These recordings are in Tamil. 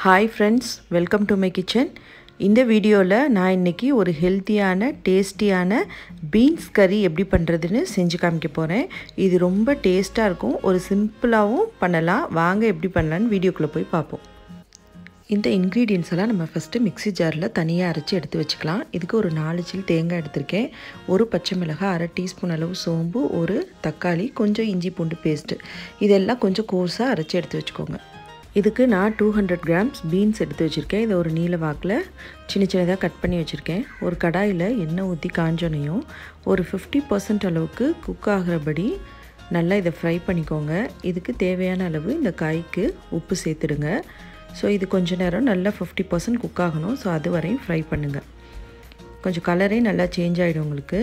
hi friends welcome to my kitchen இந்த வீடியோவில் நான் இன்றைக்கி ஒரு ஹெல்த்தியான டேஸ்டியான பீன்ஸ் கறி எப்படி பண்ணுறதுன்னு செஞ்சு காமிக்க போகிறேன் இது ரொம்ப டேஸ்ட்டாக இருக்கும் ஒரு சிம்பிளாகவும் பண்ணலாம் வாங்க எப்படி பண்ணலான்னு வீடியோக்குள்ளே போய் பார்ப்போம் இந்த இன்க்ரீடியன்ஸ் எல்லாம் நம்ம ஃபஸ்ட்டு மிக்ஸி ஜாரில் தனியாக அரைச்சி எடுத்து வச்சுக்கலாம் இதுக்கு ஒரு நாலு சில் தேங்காய் எடுத்திருக்கேன் ஒரு பச்சை மிளகாய் அரை டீஸ்பூன் அளவு சோம்பு ஒரு தக்காளி கொஞ்சம் இஞ்சி பூண்டு பேஸ்ட்டு இதெல்லாம் கொஞ்சம் கோர்ஸாக அரைச்சி எடுத்து வச்சுக்கோங்க இதுக்கு நான் டூ ஹண்ட்ரட் கிராம்ஸ் பீன்ஸ் எடுத்து வச்சுருக்கேன் இதை ஒரு நீல வாக்கில் சின்ன சின்னதாக கட் பண்ணி வச்சுருக்கேன் ஒரு கடாயில் எண்ணெய் ஊற்றி காஞ்சோனையும் ஒரு ஃபிஃப்டி பர்சன்ட் அளவுக்கு குக் ஆகிறபடி நல்லா இதை ஃப்ரை பண்ணிக்கோங்க இதுக்கு தேவையான அளவு இந்த காய்க்கு உப்பு சேர்த்துடுங்க ஸோ இது கொஞ்ச நேரம் நல்லா ஃபிஃப்டி பர்சன்ட் குக் ஆகணும் ஸோ அது வரையும் ஃப்ரை பண்ணுங்கள் கொஞ்சம் கலரே நல்லா சேஞ்ச் ஆகிடும் உங்களுக்கு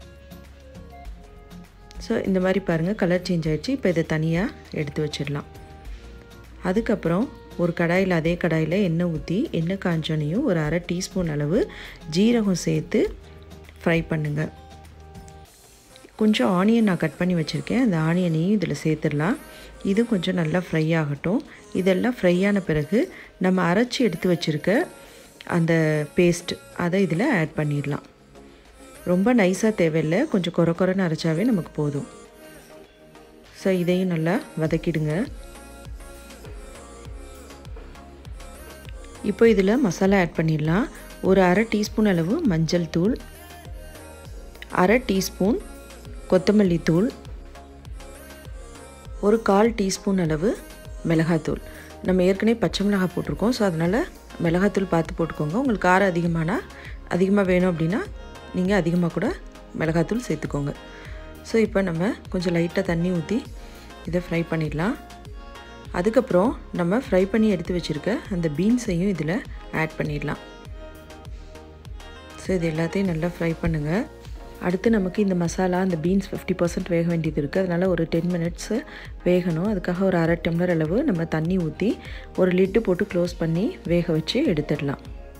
ஸோ இந்த மாதிரி பாருங்கள் கலர் சேஞ்ச் ஆகிடுச்சு இப்போ இதை தனியாக எடுத்து வச்சிடலாம் அதுக்கப்புறம் ஒரு கடாயில் அதே கடாயில் எண்ணெய் ஊற்றி எண்ணெய் காஞ்சோனையும் ஒரு அரை டீஸ்பூன் அளவு ஜீரகம் சேர்த்து ஃப்ரை பண்ணுங்கள் கொஞ்சம் ஆனியன் நான் கட் பண்ணி வச்சுருக்கேன் அந்த ஆனியனையும் இதில் சேர்த்துடலாம் இது கொஞ்சம் நல்லா ஃப்ரை ஆகட்டும் இதெல்லாம் ஃப்ரை ஆன பிறகு நம்ம அரைச்சி எடுத்து வச்சுருக்க அந்த பேஸ்ட் அதை இதில் ஆட் பண்ணிடலாம் ரொம்ப நைஸாக தேவையில்லை கொஞ்சம் குறை குறைன்னு அரைச்சாவே நமக்கு போதும் ஸோ இதையும் நல்லா வதக்கிடுங்க இப்போ இதில் மசாலா ஆட் பண்ணிடலாம் ஒரு அரை டீஸ்பூன் அளவு மஞ்சள் தூள் அரை டீஸ்பூன் கொத்தமல்லி தூள் ஒரு கால் டீஸ்பூன் அளவு மிளகாத்தூள் நம்ம ஏற்கனவே பச்சை மிளகாய் போட்டிருக்கோம் ஸோ அதனால் மிளகாத்தூள் பார்த்து போட்டுக்கோங்க உங்களுக்கு காரம் அதிகமானால் அதிகமாக வேணும் அப்படின்னா நீங்கள் அதிகமாக கூட மிளகாத்தூள் சேர்த்துக்கோங்க ஸோ இப்போ நம்ம கொஞ்சம் லைட்டாக தண்ணி ஊற்றி இதை ஃப்ரை பண்ணிடலாம் அதுக்கப்புறம் நம்ம ஃப்ரை பண்ணி எடுத்து வச்சுருக்க அந்த பீன்ஸையும் இதில் ஆட் பண்ணிடலாம் ஸோ இது எல்லாத்தையும் நல்லா ஃப்ரை பண்ணுங்கள் அடுத்து நமக்கு இந்த மசாலா அந்த பீன்ஸ் ஃபிஃப்டி பர்சன்ட் வேக வேண்டியது இருக்குது அதனால் ஒரு டென் மினிட்ஸு வேகணும் அதுக்காக ஒரு அரை டம்ளர் அளவு நம்ம தண்ணி ஊற்றி ஒரு லிட்டு போட்டு க்ளோஸ் பண்ணி வேக வச்சு எடுத்துடலாம்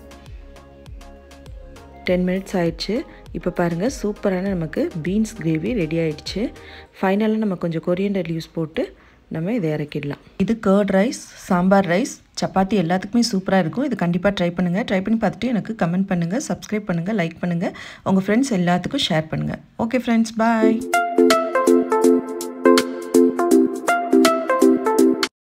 டென் மினிட்ஸ் ஆயிடுச்சு இப்போ பாருங்கள் சூப்பரான நமக்கு பீன்ஸ் கிரேவி ரெடி ஆயிடுச்சு ஃபைனலாக நம்ம கொஞ்சம் கொரியண்டர் லீவ்ஸ் போட்டு நம்ம இதை இறக்கிடலாம் இது curd rice sambar rice chapati எல்லாத்துக்குமே சூப்பராக இருக்கும் இது கண்டிப்பாக ட்ரை பண்ணுங்கள் ட்ரை பண்ணி பார்த்துட்டு எனக்கு கமெண்ட் பண்ணுங்கள் சப்ஸ்கிரைப் பண்ணுங்கள் லைக் பண்ணுங்கள் உங்கள் ஃப்ரெண்ட்ஸ் எல்லாத்துக்கும் ஷேர் பண்ணுங்கள் ஓகே ஃப்ரெண்ட்ஸ் பாய்